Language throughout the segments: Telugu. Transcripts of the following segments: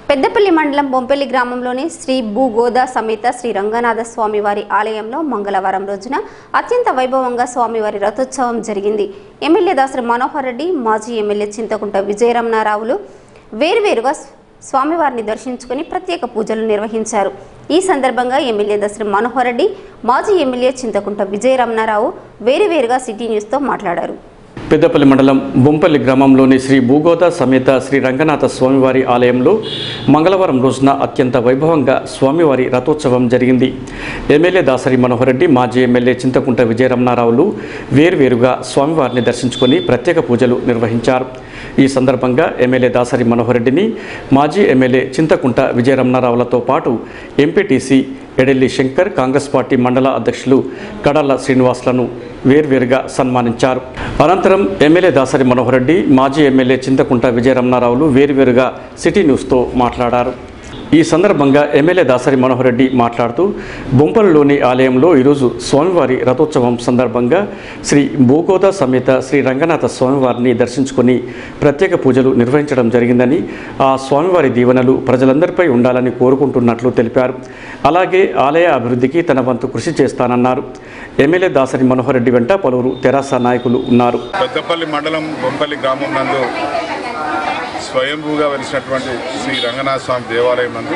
పెద్దపల్లి మండలం బొంపెల్లి గ్రామంలోని శ్రీ భూగోదా సమేత శ్రీ రంగనాథ స్వామివారి ఆలయంలో మంగళవారం రోజున అత్యంత వైభవంగా స్వామివారి రథోత్సవం జరిగింది ఎమ్మెల్యే దాసరి మనోహర్ రెడ్డి మాజీ ఎమ్మెల్యే చింతకుంట విజయరమణారావులు వేరువేరుగా స్వామివారిని దర్శించుకుని ప్రత్యేక పూజలు నిర్వహించారు ఈ సందర్భంగా ఎమ్మెల్యే దసరి మనోహర్ రెడ్డి మాజీ ఎమ్మెల్యే చింతకుంట విజయరమణారావు వేరువేరుగా సిటీ న్యూస్తో మాట్లాడారు పెద్దపల్లి మండలం బొంపల్లి గ్రామంలోని శ్రీ భూగోద సమేత శ్రీ రంగనాథ స్వామివారి ఆలయంలో మంగళవారం రోజున అత్యంత వైభవంగా స్వామివారి రథోత్సవం జరిగింది ఎమ్మెల్యే దాసరి మనోహర్ రెడ్డి మాజీ ఎమ్మెల్యే చింతకుంట విజయరమణారావులు వేర్వేరుగా స్వామివారిని దర్శించుకొని ప్రత్యేక పూజలు నిర్వహించారు ఈ సందర్భంగా ఎమ్మెల్యే దాసరి మనోహర్ రెడ్డిని మాజీ ఎమ్మెల్యే చింతకుంట విజయరమణారావులతో పాటు ఎంపీటీసీ ఎడెల్లి శంకర్ కాంగ్రెస్ పార్టీ మండల అధ్యక్షులు కడల శ్రీనివాసులను వేర్వేరుగా సన్మానించారు అనంతరం ఎమ్మెల్యే దాసరి మనోహర్ రెడ్డి మాజీ ఎమ్మెల్యే చింతకుంట విజయరమణారావులు వేర్వేరుగా సిటీ న్యూస్తో మాట్లాడారు ఈ సందర్భంగా ఎమ్మెల్యే దాసరి మనోహర్ రెడ్డి మాట్లాడుతూ బొంపలలోని ఆలయంలో ఈరోజు స్వామివారి రథోత్సవం సందర్భంగా శ్రీ భూగోద సమేత శ్రీ రంగనాథ స్వామివారిని దర్శించుకొని ప్రత్యేక పూజలు నిర్వహించడం జరిగిందని ఆ స్వామివారి దీవెనలు ప్రజలందరిపై ఉండాలని కోరుకుంటున్నట్లు తెలిపారు అలాగే ఆలయ అభివృద్ధికి తన వంతు కృషి చేస్తానన్నారు ఎమ్మెల్యే దాసరి మనోహర్ రెడ్డి వెంట పలువురు తెరాస నాయకులు ఉన్నారు పెద్దపల్లి మండలం బొంపల్లి గ్రామం నందు స్వయంభూగా వెలిసినటువంటి శ్రీ రంగనాథ స్వామి దేవాలయం నందు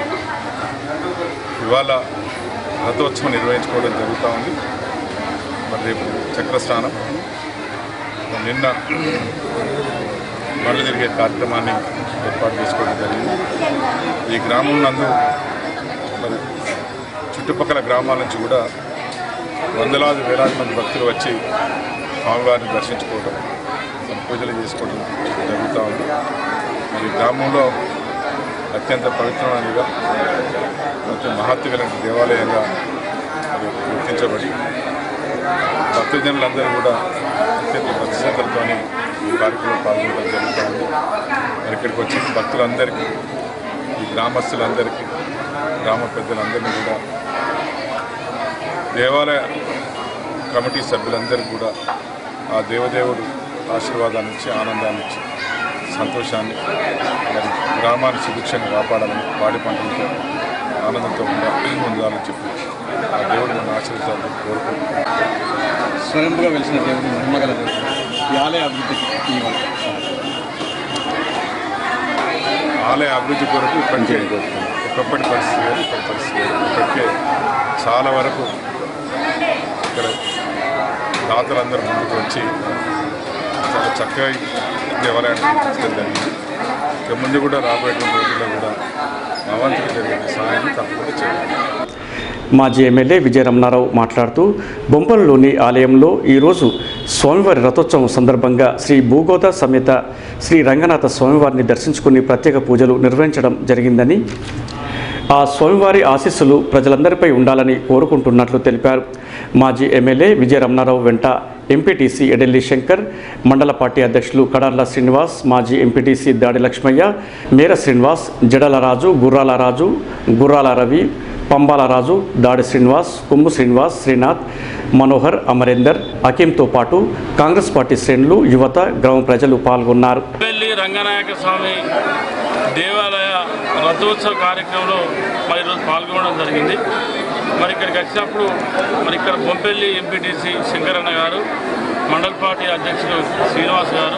ఇవాళ రథోత్సవం నిర్వహించుకోవడం జరుగుతూ ఉంది మరి రేపు చక్రస్నానం మరి నిన్న మళ్ళీ తిరిగే కార్యక్రమాన్ని ఏర్పాటు చేసుకోవడం జరిగింది ఈ గ్రామం నందు మరి చుట్టుపక్కల గ్రామాల నుంచి కూడా వందలాది వేలాది మంది భక్తులు వచ్చి స్వామివారిని దర్శించుకోవడం మరి పూజలు చేసుకోవడం జరుగుతూ ఉంది మరి గ్రామంలో అత్యంత పవిత్రమైనదిగా అత్యంత మహత్వ కలిగిన దేవాలయంగా మరి గుర్తించబడి భక్తజనులందరూ కూడా అత్యంత భక్తిశ్రద్ధలతో ఈ కార్యక్రమంలో పాల్గొనడం జరుగుతూ ఉంది మరి ఇక్కడికి వచ్చిన భక్తులందరికీ ఈ గ్రామస్తులందరికీ గ్రామ పెద్దలందరినీ కూడా దేవాలయ కమిటీ సభ్యులందరికీ కూడా ఆ దేవదేవుడు ఆశీర్వాదాన్ని ఇచ్చి ఆనందాన్ని ఇచ్చి సంతోషాన్ని మరి గ్రామాన్ని సుభిక్షంగా కాపాడాలని పాడి పంటలతో ఆనందంతో ఉండా ఉండాలని చెప్పి ఆ దేవుడు మన ఆశీర్వాదాన్ని కోరుకుంటున్నాను స్వయంగా వెలిసిన దేవుడు మహిమగల దేవుడు ఈ ఆలయ అభివృద్ధికి ఈ వంతు. ఆలయ అభివృద్ధి కొరకు ఇప్పటికే ఒకప్పటి పరిస్థితి వేరు ఇప్పటి పరిస్థితి వేరు ఇప్పటికే చాలా వరకు ఇక్కడ దాతలందరూ ముందుకు వచ్చి చాలా చక్కగా ఈ దేవాలయాన్ని తీసుకెళ్ళి జరిగింది ఇక ముందు కూడా రాబోయేటువంటి రోజుల్లో కూడా మా వంతుకు జరిగే సహాయం తప్పకుండా చేయాలి మాజీ ఎమ్మెల్యే విజయరమణారావు మాట్లాడుతూ బొంపలలోని ఆలయంలో ఈరోజు స్వామివారి రథోత్సవం సందర్భంగా శ్రీ భూగోద సమేత శ్రీ రంగనాథ స్వామివారిని దర్శించుకుని ప్రత్యేక పూజలు నిర్వహించడం జరిగిందని ఆ స్వామివారి ఆశీస్సులు ప్రజలందరిపై ఉండాలని కోరుకుంటున్నట్లు తెలిపారు మాజీ ఎమ్మెల్యే విజయరమణారావు వెంట ఎంపీటీసీ ఎడెల్లి శంకర్ మండల పార్టీ అధ్యక్షులు కడార్ల శ్రీనివాస్ మాజీ ఎంపీటీసీ దాడి లక్ష్మయ్య మేర శ్రీనివాస్ జడల రాజు గుర్రాల రాజు గుర్రాల రవి పంబాల రాజు దాడి శ్రీనివాస్ కొమ్ము శ్రీనివాస్ శ్రీనాథ్ మనోహర్ అమరేందర్ అకీంతో పాటు కాంగ్రెస్ పార్టీ శ్రేణులు యువత గ్రామ ప్రజలు పాల్గొన్నారు బొంపెల్లి రంగనాయక స్వామి దేవాలయ రథోత్సవ కార్యక్రమంలో మరి ఈరోజు పాల్గొనడం జరిగింది మరి ఇక్కడికి వచ్చినప్పుడు మరి ఇక్కడ బొంపెల్లి ఎంపీటీసీ శంకరన్న గారు మండల్ పార్టీ అధ్యక్షులు శ్రీనివాస్ గారు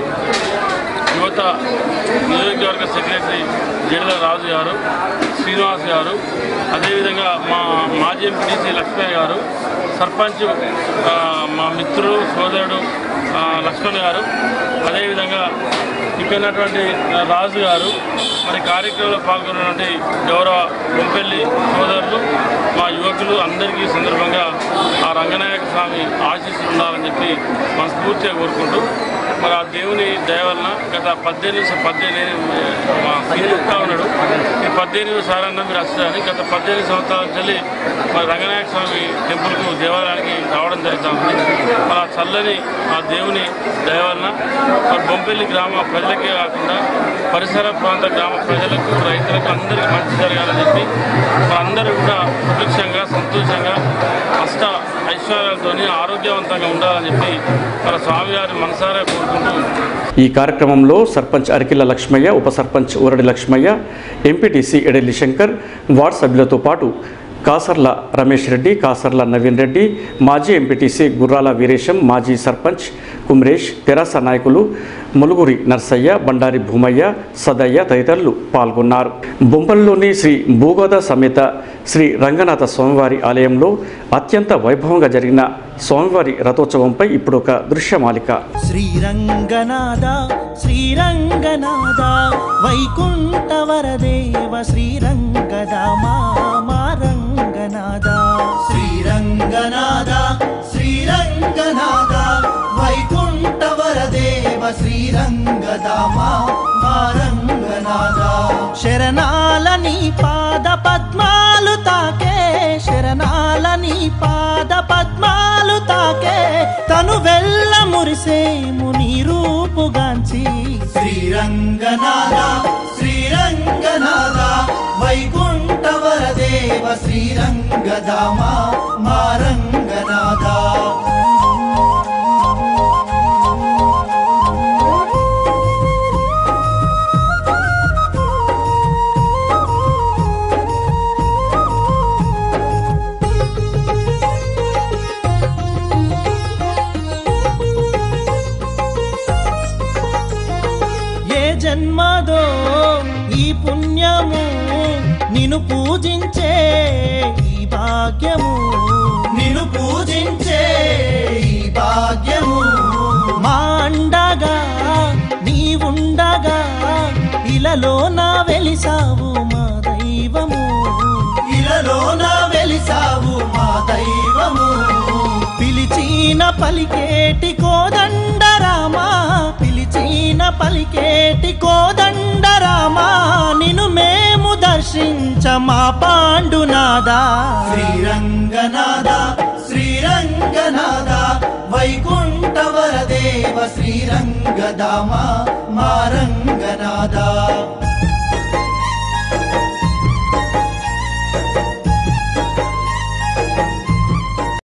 యువత నియోజకవర్గ సెక్రటరీ జడిల రాజు గారు శ్రీనివాస్ గారు అదేవిధంగా మా మాజీ ఎంపీటీసీ లక్ష్మయ్య గారు సర్పంచ్ ఆ, మా మిత్రుడు సోదరుడు ఆ, లక్ష్మణ్ గారు అదేవిధంగా ఇక్కడ ఉన్నటువంటి రాజు గారు మరి కార్యక్రమంలో పాల్గొన్నటువంటి గౌరవ బొంపెల్లి సోదరులు మా యువకులు అందరికీ ఈ సందర్భంగా ఆ రంగనాయక స్వామి ఆశీస్సులు ఉండాలని చెప్పి మనస్ఫూర్తిగా కోరుకుంటూ మరి ఆ దేవుని దయ వలన గత పద్దెనిమిది స- పద్దెనిమిది మా చెప్తా ఉన్నాడు ఈ పద్దెనిమిది సారన్న మీరు వస్తారని గత పద్దెనిమిది సంవత్సరాల నుంచి మరి రంగనాయక స్వామి టెంపుల్కు దేవాలయానికి రావడం జరుగుతూ ఉంది మరి ఆ చల్లని ఆ దేవుని దయ వలన మరి బొంపెల్లి గ్రామ ప్రజలకే కాకుండా పరిసర ప్రాంత గ్రామ ప్రజలకు రైతులకు అందరికీ మంచి జరగాలని చెప్పి మరి అందరూ కూడా సుభిక్షంగా సంతోషంగా అష్ట ఐశ్వర్యాలతో ఆరోగ్యవంతంగా ఉండాలని చెప్పి మన స్వామివారి మనసారా కోరుకుంటూ ఈ కార్యక్రమంలో సర్పంచ్ అరికిల్ల లక్ష్మయ్య ఉప సర్పంచ్ ఊరడి లక్ష్మయ్య ఎంపీటీసీ ఎడెల్లి శంకర్ వార్డ్ సభ్యులతో పాటు కాసర్ల రమేష్ రెడ్డి కాసర్ల నవీన్ రెడ్డి మాజీ ఎంపీటీసీ గుర్రాల వీరేశం మాజీ సర్పంచ్ కుమ్రేష్ తెరాస నాయకులు ములుగురి నర్సయ్య బండారి భూమయ్య సదయ్య తదితరులు పాల్గొన్నారు బొంపల్లోని శ్రీ భూగోద సమేత శ్రీ రంగనాథ స్వామివారి ఆలయంలో అత్యంత వైభవంగా జరిగిన స్వామివారి రథోత్సవంపై ఇప్పుడు ఒక దృశ్యమాలిక శ్రీరంగనాథ శ్రీరంగనాథ వైకుంఠ వరదేవ శ్రీరంగద మా రంగనాథ శ్రీరంగనాథ శ్రీరంగనాథ వైకుంఠ వరదేవ శ్రీరంగద మా రంగనాథ శరణాల నీ పాద పద్మాలు తాకే శరణాల నీ పాద పద్మాలు తాకే తను వెళ్ళ మురిసేము నీ రూపుగాంచి శ్రీరంగనాథ శ్రీరంగనాథ వైకుంఠ వరదేవ శ్రీరంగదామ మా రంగనాథ ఏ జన్మదో ఈ పుణ్యము నిన్ను పూజించే ఈ భాగ్యము నిన్ను పూజించే ఈ భాగ్యము మా అండగా నీవుండగా ఇలలో నా వెలిసావు మా దైవము ఇలలో నా వెలిసావు మా దైవము పిలిచిన పలికేటి కోదండరామా పిలిచిన పలికేటి కోదండరామా నిన్ను మేము దర్శించ మా పాండునాదా శ్రీరంగనాథ శ్రీరంగనాథ వైకుంఠ వరదేవ శ్రీరంగదామ మా రంగనాథ